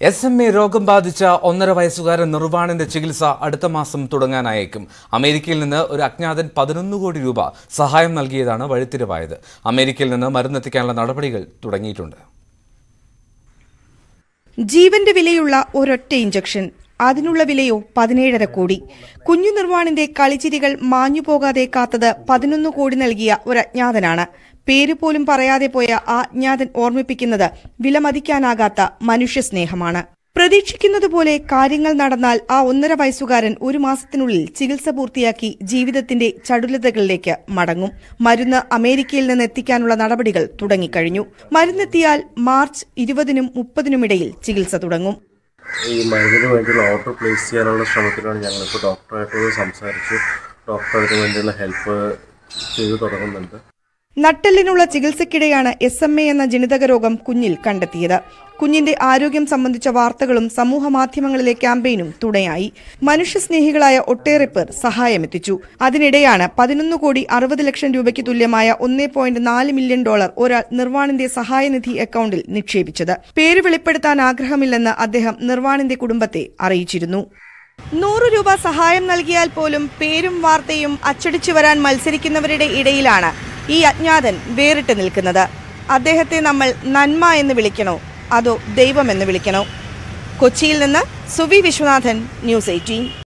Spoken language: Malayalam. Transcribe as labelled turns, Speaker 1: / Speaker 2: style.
Speaker 1: എസ് എം എ രോഗം ബാധിച്ച ഒന്നര വയസ്സുകാരൻ നിർവാണിന്റെ ചികിത്സ അടുത്ത മാസം തുടങ്ങാനായേക്കും അമേരിക്കയിൽ നിന്ന് ഒരു അജ്ഞാതൻ പതിനൊന്ന് കോടി രൂപ സഹായം നൽകിയതാണ് വഴിത്തിരിവായത് അമേരിക്കയിൽ നിന്ന് മരുന്നെത്തിക്കാനുള്ള നടപടികൾ തുടങ്ങിയിട്ടുണ്ട്
Speaker 2: ജീവന്റെ വിലയുള്ള ഒരൊറ്റ ഇഞ്ചക്ഷൻ അതിനുള്ള വിലയോ പതിനേഴര കോടി കുഞ്ഞു നിർവാണിന്റെ കളിച്ചിരികൾ മാഞ്ഞുപോകാതെ കാത്തത് പതിനൊന്ന് കോടി നൽകിയ ഒരജ്ഞാതനാണ് പേര് പോലും പറയാതെ പോയ ആ അജ്ഞാതൻ ഓർമ്മിപ്പിക്കുന്നത് വിലമതിക്കാനാകാത്ത മനുഷ്യസ്നേഹമാണ് പ്രതീക്ഷിക്കുന്നതുപോലെ കാര്യങ്ങൾ നടന്നാൽ ആ ഒന്നര വയസ്സുകാരൻ ഒരു മാസത്തിനുള്ളിൽ ചികിത്സ പൂർത്തിയാക്കി ജീവിതത്തിന്റെ ചടുലതകളിലേക്ക് മടങ്ങും മരുന്ന് അമേരിക്കയിൽ നിന്ന് എത്തിക്കാനുള്ള നടപടികൾ തുടങ്ങിക്കഴിഞ്ഞു മരുന്നെത്തിയാൽ മാർച്ച് ഇരുപതിനും മുപ്പതിനുമിടയിൽ ചികിത്സ തുടങ്ങും
Speaker 3: ഈ മരുന്നിന് വേണ്ടിയുള്ള ഓർഡർ പ്ലേസ് ചെയ്യാനുള്ള ശ്രമത്തിലാണ് ഞങ്ങളിപ്പോൾ ഡോക്ടറായിട്ട് സംസാരിച്ചു ഡോക്ടർ അതിന് വേണ്ടിയുള്ള ഹെൽപ്പ് ചെയ്തു തുടങ്ങുന്നുണ്ട്
Speaker 2: നട്ടെല്ലിനുള്ള ചികിത്സയ്ക്കിടെയാണ് എസ് എം എ എന്ന ജനിതക രോഗം കുഞ്ഞിൽ കണ്ടെത്തിയത് കുഞ്ഞിന്റെ ആരോഗ്യം സംബന്ധിച്ച വാർത്തകളും സമൂഹ മാധ്യമങ്ങളിലെ ക്യാമ്പയിനും തുണയായി മനുഷ്യസ്നേഹികളായ ഒട്ടേറെ പേർ സഹായമെത്തിച്ചു അതിനിടെയാണ് പതിനൊന്ന് കോടി അറുപത് ലക്ഷം രൂപയ്ക്ക് തുല്യമായ ഒന്നേ പോയിന്റ് നാല് മില്യൺ ഡോളർ ഒരാൾ നിർവാണിന്റെ സഹായനിധി അക്കൌണ്ടിൽ നിക്ഷേപിച്ചത് പേര് വെളിപ്പെടുത്താൻ ആഗ്രഹമില്ലെന്ന് അദ്ദേഹം നിർവാണിന്റെ കുടുംബത്തെ അറിയിച്ചിരുന്നു നൂറ് രൂപ സഹായം നൽകിയാൽ പോലും പേരും വാർത്തയും അച്ചടിച്ചു വരാൻ മത്സരിക്കുന്നവരുടെ ഇടയിലാണ് ഈ അജ്ഞാതൻ വേറിട്ട് നിൽക്കുന്നത് അദ്ദേഹത്തെ നമ്മൾ നന്മ എന്ന് വിളിക്കണോ അതോ ദൈവം എന്ന് വിളിക്കണോ കൊച്ചിയിൽ നിന്ന് സുവി വിശ്വനാഥൻ ന്യൂസ് എയ്റ്റീൻ